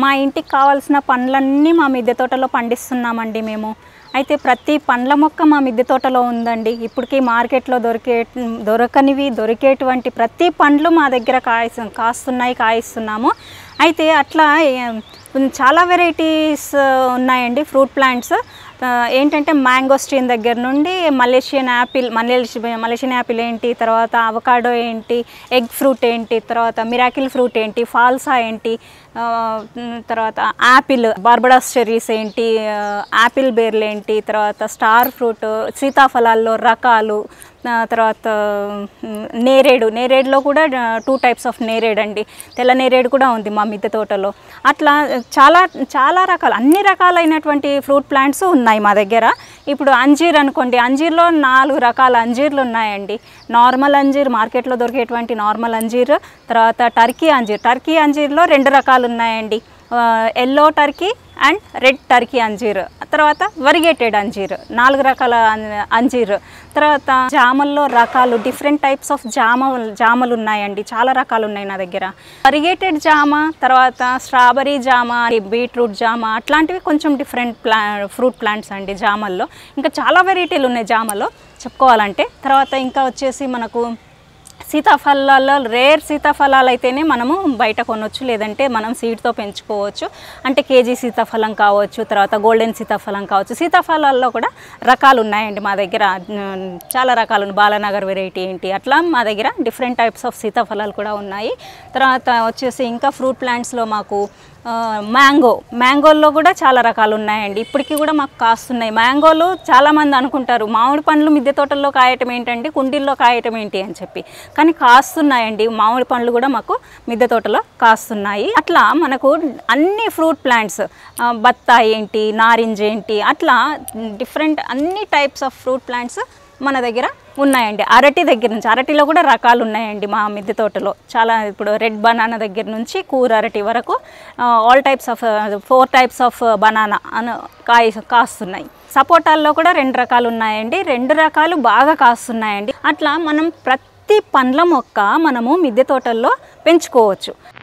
మా ఇంటికి కావాల్సిన పండ్లన్నీ మా మిద్దె తోటలో పండిస్తున్నామండి మేము అయితే ప్రతి పండ్ల మొక్క మా మిద్దె తోటలో ఉందండి ఇప్పటికీ మార్కెట్లో దొరికే దొరకనివి దొరికేటువంటి ప్రతి పండ్లు మా దగ్గర కాయ కాస్తున్నాయి కాయిస్తున్నాము అయితే అట్లా ఏ- చాలా వెరైటీస్ ఉన్నాయండి ఫ్రూట్ ప్లాంట్స్ ఆ, ఏంటంటే మ్యాంగోస్టీన్ దగ్గర నుండి Malaysian apple Malaysian Malaysian apple ఏంటి తర్వాత అవకాడో ఏంటి ఎగ్ ఫ్రూట్ ఏంటి తర్వాత మిరాకిల్ ఫ్రూట్ ఏంటి ఫాల్సా ఏంటి ఆ, ఉమ్, తర్వాత యాపిల్ బార్బడాస్ చెర్రీస్ ఏంటి ఆ, యాపిల్ బేర్లు ఏంటి తర్వాత స్టార్ ఫ్రూట్ సీతాఫలాల్లో రకాలు ఆ, తర్వాత ఉమ్, నేరేడు నేరేడులో కూడా టూ టైప్స్ ఆఫ్ నేరేడు అండి తెల్ల నేరేడు కూడా ఉంది మా మిద్దె తోటలో అట్లా చాలా చాలా రకాల అన్ని రకాలైనటువంటి ఫ్రూట్ ప్లాంట్స్ ఉన్నాయి మా దగ్గర ఇప్పుడు అంజీర్ అనుకోండి అంజీర్లో నాలుగు రకాల అంజీర్లు ఉన్నాయండి నార్మల్ అంజీర్ మార్కెట్లో దొరికేటువంటి నార్మల్ అంజీర్ తర్వాత టర్కీ అంజీర్ టర్కీ అంజీర్లో రెండు రకాలు ఉన్నాయండి yellow Turkey and red Turkey అంజీర్ తర్వాత వరిగేటెడ్ అంజీర్ నాలుగు రకాల అం- అంజీర్ తర్వాత జామల్లో రకాలు డిఫరెంట్ టైప్స్ ఆఫ్ జామ జామలు ఉన్నాయండి చాలా రకాలు ఉన్నాయి నా దగ్గర వరిగేటెడ్ జామ తర్వాత స్ట్రాబెరీ జామ బీట్రూట్ జామ అట్లాంటివి కొంచెం డిఫరెంట్ ప్లా ఫ్రూట్ ప్లాంట్స్ అండి జామల్లో ఇంకా చాలా వెరైటీలు ఉన్నాయి జామలో చెప్పుకోవాలంటే తర్వాత ఇంకా వచ్చేసి మనకు సీతాఫలాల్లో రేర్ సీతాఫలాలు అయితేనే మనము బయట కొనవచ్చు లేదంటే మనం సీడ్తో పెంచుకోవచ్చు అంటే కేజీ సీతాఫలం కావచ్చు తర్వాత గోల్డెన్ సీతాఫలం కావచ్చు సీతాఫలాల్లో కూడా రకాలు ఉన్నాయండి మా దగ్గర ఉమ్, చాలా రకాలు ఉన్నాయి. బాలనగర్ వెరైటీ ఏంటి అట్లా మా దగ్గర డిఫరెంట్ టైప్స్ ఆఫ్ సీతాఫలాలు కూడా ఉన్నాయి తర్వాత వచ్చేసి ఇంకా ఫ్రూట్ ప్లాంట్స్లో మాకు ఆ, మ్యాంగో మ్యాంగోల్లో కూడా చాలా రకాలు ఉన్నాయండి ఇప్పటికీ కూడా మాకు కాస్తున్నాయి మ్యాంగోలు చాలామంది అనుకుంటారు మామిడి పండ్లు మిద్దె తోటల్లో కాయటం ఏంటండి కుండీల్లో కాయటం ఏంటి అని చెప్పి కానీ కాస్తున్నాయండి మామిడి పండ్లు కూడా మాకు మిద్దె తోటలో కాస్తున్నాయి అట్లా మనకు అన్ని ఫ్రూట్ ప్లాంట్స్ బత్తాయి ఏంటి నారింజ ఏంటి అట్లా డిఫరెంట్ అన్ని టైప్స్ ఆఫ్ ఫ్రూట్ ప్లాంట్స్ మన దగ్గర ఉన్నాయండి అరటి దగ్గర నుంచి అరటిలో కూడా రకాలు ఉన్నాయండి మా మిద్దె తోటలో చాలా ఇప్పుడు రెడ్ బనానా దగ్గర నుంచి కూర అరటి వరకు all types of four types of banana అను కాయ కాస్తున్నాయి సపోటాల్లో కూడా రెండు రకాలు ఉన్నాయండి రెండు రకాలు బాగా కాస్తున్నాయండి అట్లా మనం ప్రతి పండ్ల మొక్క మనము మిద్దె తోటల్లో పెంచుకోవచ్చు